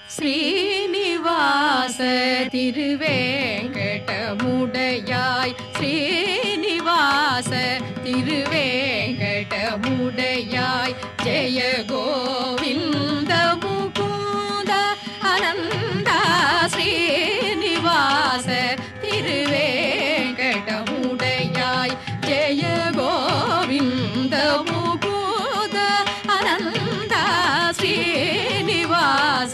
ஸ்ரீனிவாச திருவேங்கடமுடையாய் ஸ்ரீனிவாச திருவேங்கடமுடையாய் ஜெய கோவிந்த முகுந்த அனந்தா ஸ்ரீனிவாச திருவேங்கடமுடையாய் ஜெய கோவிந்த முகுந்த அனந்தா ஸ்ரீனிவாச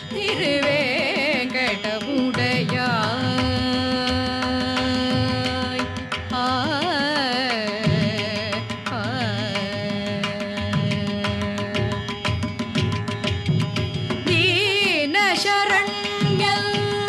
திருவேங்கடமுடையாய் ஆ ஆ தீன சரண்யல்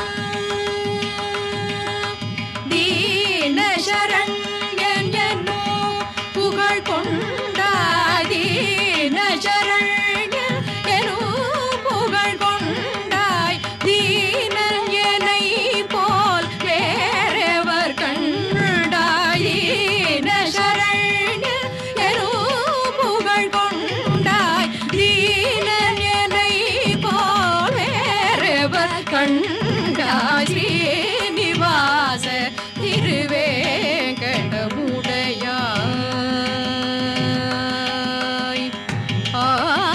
தீன சரண்யன் என்னோ புகழ் கொண்டாய் தீன சரண்யன் எனோ புகழ் கொண்டாய் தீனன் என்னை போல் வேறெவர் கண்டாய் தீன சரண்யன் எனோ புகழ் கொண்டாய் தீனன் என்னை போல் வேறெவர் கண்டாய் ஸ்ரீனிவாச திருவேங்கடமுடையாய் ஆ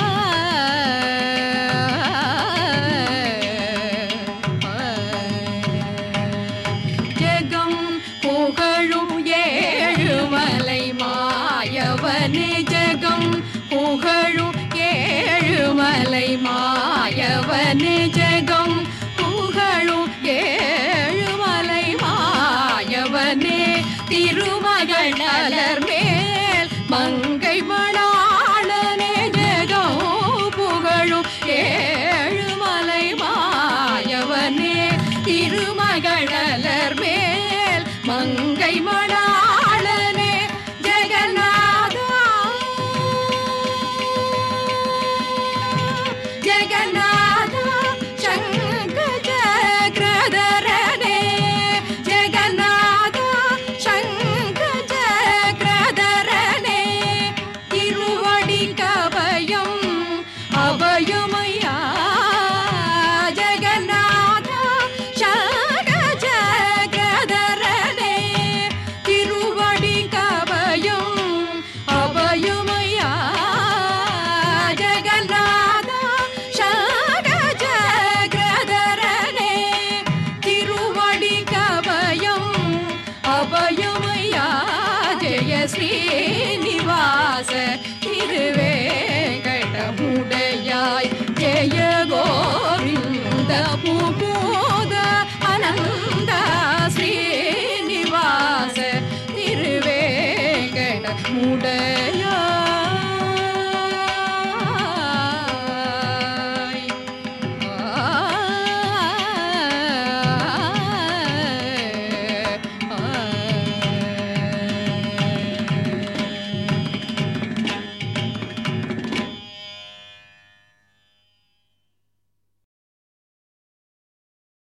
ஜெகம் புகழும் ஏழுமலை மாயவனே ஜெகம் புகழும் ஏழுமலை மாயவனே ஜெகம் புகழும் ஏழுமலை மாயவனே திருமகள் மலர் மேல் மங்கை மணாளனே ஜெகம் புகழும் ஏழுமலை மாயவனே திருமகளர் மேல் மங்கை மணாளனே ஜெகநாதா ஜெகநாதா சங்க ஜக்ரதரனே ஜெகநாதா சங்க ஜக்ரதரனே திருவடி கபயம் அபயமையா ஜெகநாதா சங்க ஜக்ரதரனே திருவடி கபயம் அபயமையா ஜெகநாதா சங்க ஜக்ரதரனே திருவடி கபயம் அபயமையா ஜெய ஸ்ரீனிவாச திருவேங்கடமுடையாய் ஜெய கோவிந்த முகோத அனந்த ஸ்ரீனிவாச திருவேங்கடமுடையாய்